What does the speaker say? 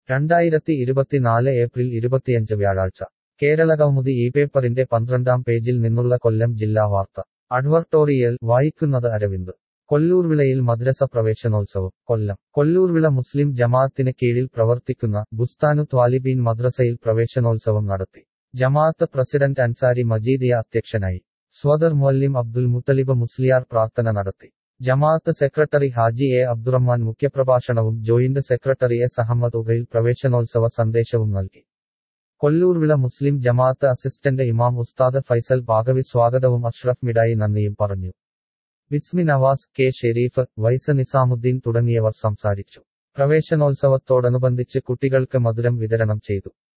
രണ്ടായിരത്തി ഇരുപത്തിനാല് ഏപ്രിൽ ഇരുപത്തിയഞ്ച് വ്യാഴാഴ്ച കേരളകൗമുദി ഈ പേപ്പറിന്റെ പന്ത്രണ്ടാം പേജിൽ നിന്നുള്ള കൊല്ലം ജില്ലാ വാർത്ത അഡ്വർട്ടോറിയൽ വായിക്കുന്നത് അരവിന്ദ് കൊല്ലൂർവിളയിൽ മദ്രസ പ്രവേശനോത്സവം കൊല്ലം കൊല്ലൂർവിള മുസ്ലിം ജമാഅത്തിന് കീഴിൽ പ്രവർത്തിക്കുന്ന ബുസ്താനു ത്വാലിബീൻ മദ്രസയിൽ പ്രവേശനോത്സവം നടത്തി ജമാഅത്ത് പ്രസിഡന്റ് അൻസാരി മജീദിയ അധ്യക്ഷനായി സ്വദർ മൊല്ലിം അബ്ദുൽ മുത്തലിബ് മുസ്ലിയാർ പ്രാർത്ഥന നടത്തി ജമാഅത്ത് സെക്രട്ടറി ഹാജി എ അബ്ദുറഹ്മാൻ മുഖ്യപ്രഭാഷണവും ജോയിന്റ് സെക്രട്ടറി എസ് അഹമ്മദ് ഉഗയിൽ പ്രവേശനോത്സവ സന്ദേശവും നൽകി കൊല്ലൂർവിള മുസ്ലിം ജമാഅത്ത് അസിസ്റ്റന്റ് ഇമാം ഉസ്താദ് ഫൈസൽ ബാഗവി സ്വാഗതവും അഷ്റഫ് മിഡായി നന്ദിയും പറഞ്ഞു ബിസ്മി നവാസ് കെ ഷെരീഫ് വൈസ് നിസാമുദ്ദീൻ തുടങ്ങിയവർ സംസാരിച്ചു പ്രവേശനോത്സവത്തോടനുബന്ധിച്ച് കുട്ടികൾക്ക് മധുരം വിതരണം ചെയ്തു